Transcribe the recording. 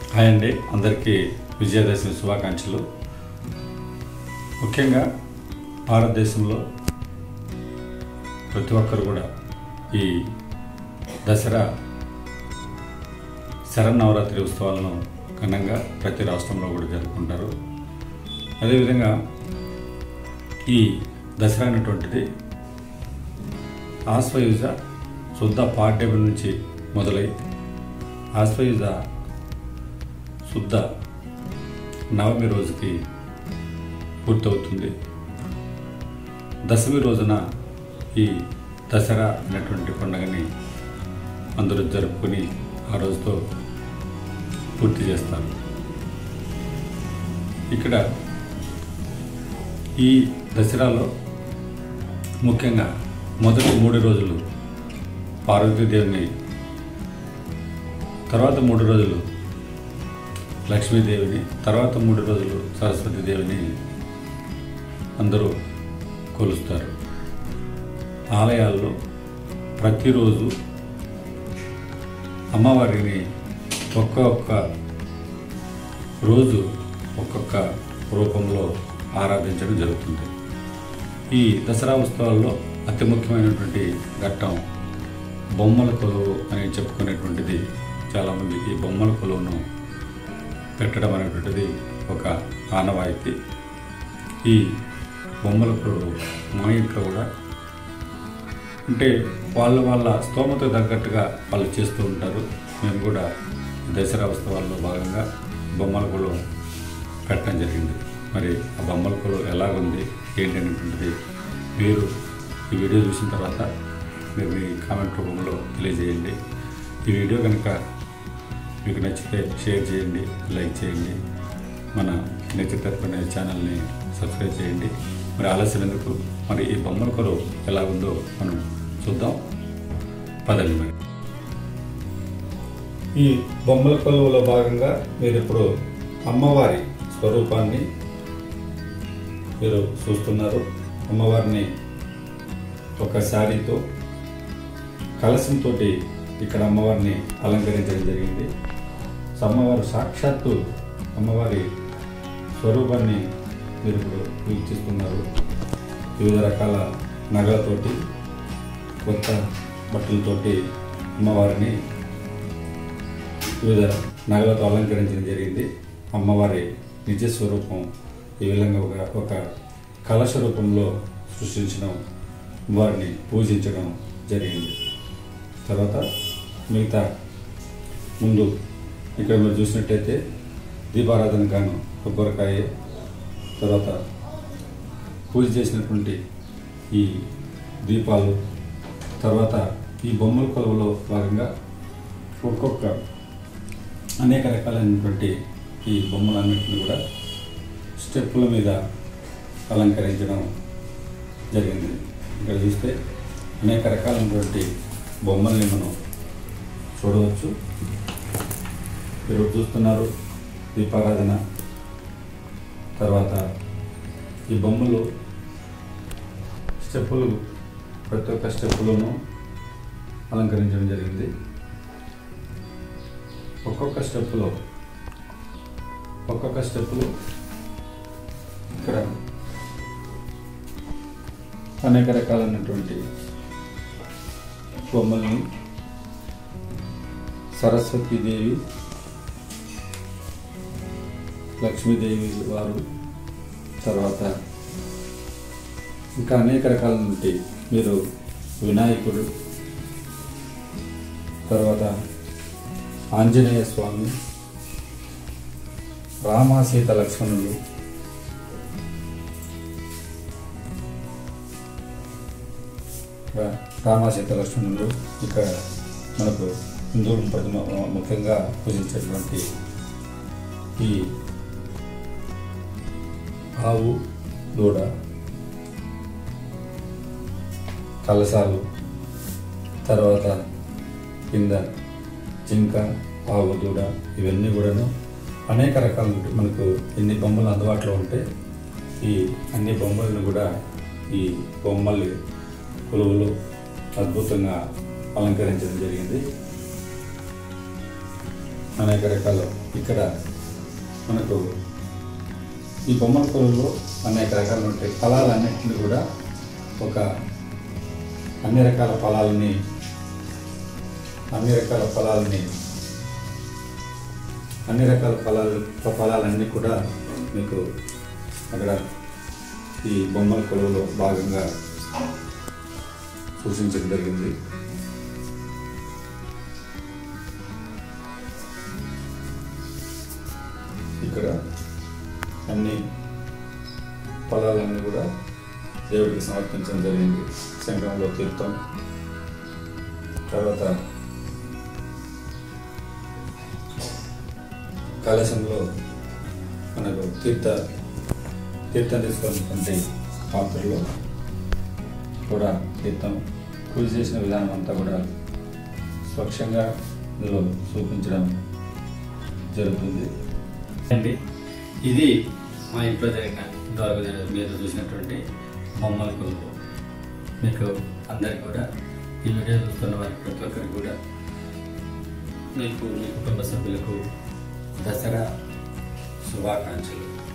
hi అండి అందరికీ విజయదశమి శుభాకాంక్షలు ముఖ్యంగా భారతదేశంలో ప్రతి ఒక్కరు కూడా ఈ దసరా శరన్నవరాత్రి ఉత్సవాలను ఘనంగా ప్రతి రాష్ట్రంలో కూడా జరుపుకుంటారు అదేవిధంగా ఈ దసరా అనేటువంటిది ఆశ్వయుజ శుద్ధ పాడ్యమి నుంచి మొదలై ఆశ్వయుజ శుద్ధ నవమి రోజుకి పూర్తవుతుంది దశమి రోజున ఈ దసరా అనేటువంటి పండుగని అందరూ జరుపుకొని ఆ రోజుతో పూర్తి చేస్తారు ఇక్కడ ఈ దసరాలో ముఖ్యంగా మొదటి మూడు రోజులు పార్వతీదేవిని తర్వాత మూడు రోజులు లక్ష్మీదేవిని తర్వాత మూడు రోజులు సరస్వతీదేవిని అందరూ కొలుస్తారు ఆలయాల్లో ప్రతిరోజు అమ్మవారిని ఒక్కొక్క రోజు ఒక్కొక్క రూపంలో ఆరాధించడం జరుగుతుంది ఈ దసరా ఉత్సవాల్లో అతి ముఖ్యమైనటువంటి ఘట్టం బొమ్మల కొలువు అని చెప్పుకునేటువంటిది చాలామందికి బొమ్మల కొలువును పెట్టడం అనేటువంటిది ఒక ఆనవాయితీ ఈ బొమ్మల కొలువు మా ఇంట్లో కూడా అంటే వాళ్ళ వాళ్ళ స్తోమత తగ్గట్టుగా వాళ్ళు చేస్తూ ఉంటారు మేము కూడా ఈ దసరా ఉత్సవాల్లో భాగంగా బొమ్మల కొలువు పెట్టడం జరిగింది మరి ఆ బొమ్మల కొలువు ఎలాగుంది ఏంటి అనేటువంటిది మీరు ఈ వీడియో చూసిన తర్వాత మీరు మీ కామెంట్ రూపంలో తెలియజేయండి ఈ వీడియో కనుక మీకు నచ్చితే షేర్ చేయండి లైక్ చేయండి మన నేచర్ అనే ఛానల్ని సబ్స్క్రైబ్ చేయండి మరి ఆలస్యం ఎందుకు మరి ఈ బొమ్మల కొలువు ఎలా ఉందో మనం చూద్దాం పదండి మరి ఈ బొమ్మల కొలువులో భాగంగా మీరు ఇప్పుడు అమ్మవారి స్వరూపాన్ని మీరు చూస్తున్నారు అమ్మవారిని ఒక శారీతో కలశంతో ఇక్కడ అమ్మవారిని అలంకరించడం జరిగింది సో అమ్మవారు సాక్షాత్తు అమ్మవారి స్వరూపాన్ని మీరు ఇప్పుడు వీక్షిస్తున్నారు వివిధ రకాల నగలతోటి కొత్త బట్టలతోటి అమ్మవారిని వివిధ నగలతో అలంకరించడం జరిగింది అమ్మవారి నిజ స్వరూపం ఈ విధంగా ఒక ఒక కలశ రూపంలో సృష్టించడం వారిని పూజించడం జరిగింది తర్వాత మిగతా ముందు ఇక్కడ మీరు చూసినట్టయితే దీపారాధన గాను కొబ్బరికాయ తర్వాత పూజ చేసినటువంటి ఈ దీపాలు తర్వాత ఈ బొమ్మల కొలువులో భాగంగా ఒక్కొక్క అనేక రకాలైనటువంటి ఈ బొమ్మలన్నింటినీ కూడా స్టెప్పుల మీద అలంకరించడం జరిగింది ఇక్కడ చూస్తే అనేక రకాలైనటువంటి బొమ్మల్ని మనం చూడవచ్చు మీరు చూస్తున్నారు దీపారాధన తర్వాత ఈ బొమ్మలు స్టెప్పులు ప్రతి ఒక్క స్టెప్పులను అలంకరించడం జరిగింది ఒక్కొక్క స్టెప్పులో ఒక్కొక్క స్టెప్పులు ఇక్కడ అనేక రకాలైనటువంటి బొమ్మల్ని సరస్వతీదేవి లక్ష్మీదేవి వారు తర్వాత ఇంకా అనేక రకాల నుండి మీరు వినాయకుడు తర్వాత ఆంజనేయ స్వామి రామ సీత లక్ష్మణులు రామ సీత లక్ష్మణులు ఇక్కడ మనకు హిందువులు ప్రతి ముఖ్యంగా పూజించేటువంటి ఈ ఆవు దూడ కలసాలు తర్వాత కింద జింక ఆవు దూడ ఇవన్నీ కూడాను అనేక రకాల మనకు ఎన్ని బొమ్మలు అందుబాటులో ఉంటే ఈ అన్ని బొమ్మలను కూడా ఈ బొమ్మలు కొలువులు అద్భుతంగా అలంకరించడం జరిగింది అనేక రకాలు ఇక్కడ మనకు ఈ బొమ్మల కొలువులో అనేక రకాలు ఉంటాయి ఫలాలన్నింటినీ కూడా ఒక అన్ని రకాల ఫలాలని అన్ని రకాల ఫలాలని అన్ని రకాల ఫలాలు ఫలాలన్నీ కూడా మీకు అక్కడ ఈ బొమ్మల కొలువులో భాగంగా సూచించడం జరిగింది ఇక్కడ అన్ని ఫలాలన్నీ కూడా దేవుడికి సమర్పించడం జరిగింది సంఘంలో తీర్థం తర్వాత కలశంలో మనకు తీర్థ తీర్థం తీసుకున్నటువంటి పాత్రలో కూడా తీర్థం పూజ చేసిన విధానం అంతా కూడా స్వచ్ఛంగా ఇందులో చూపించడం జరుగుతుంది అండి ఇది మా ఇంట్లో జరిగిన ఇంతవరకు జరిగిన మీరు చూసినటువంటి బొమ్మల కొలుపు మీకు అందరికి కూడా ఈ వీడియో చూస్తున్న వారికి ప్రతి ఒక్కరికి కూడా మీకు మీ కుటుంబ సభ్యులకు దసరా శుభాకాంక్షలు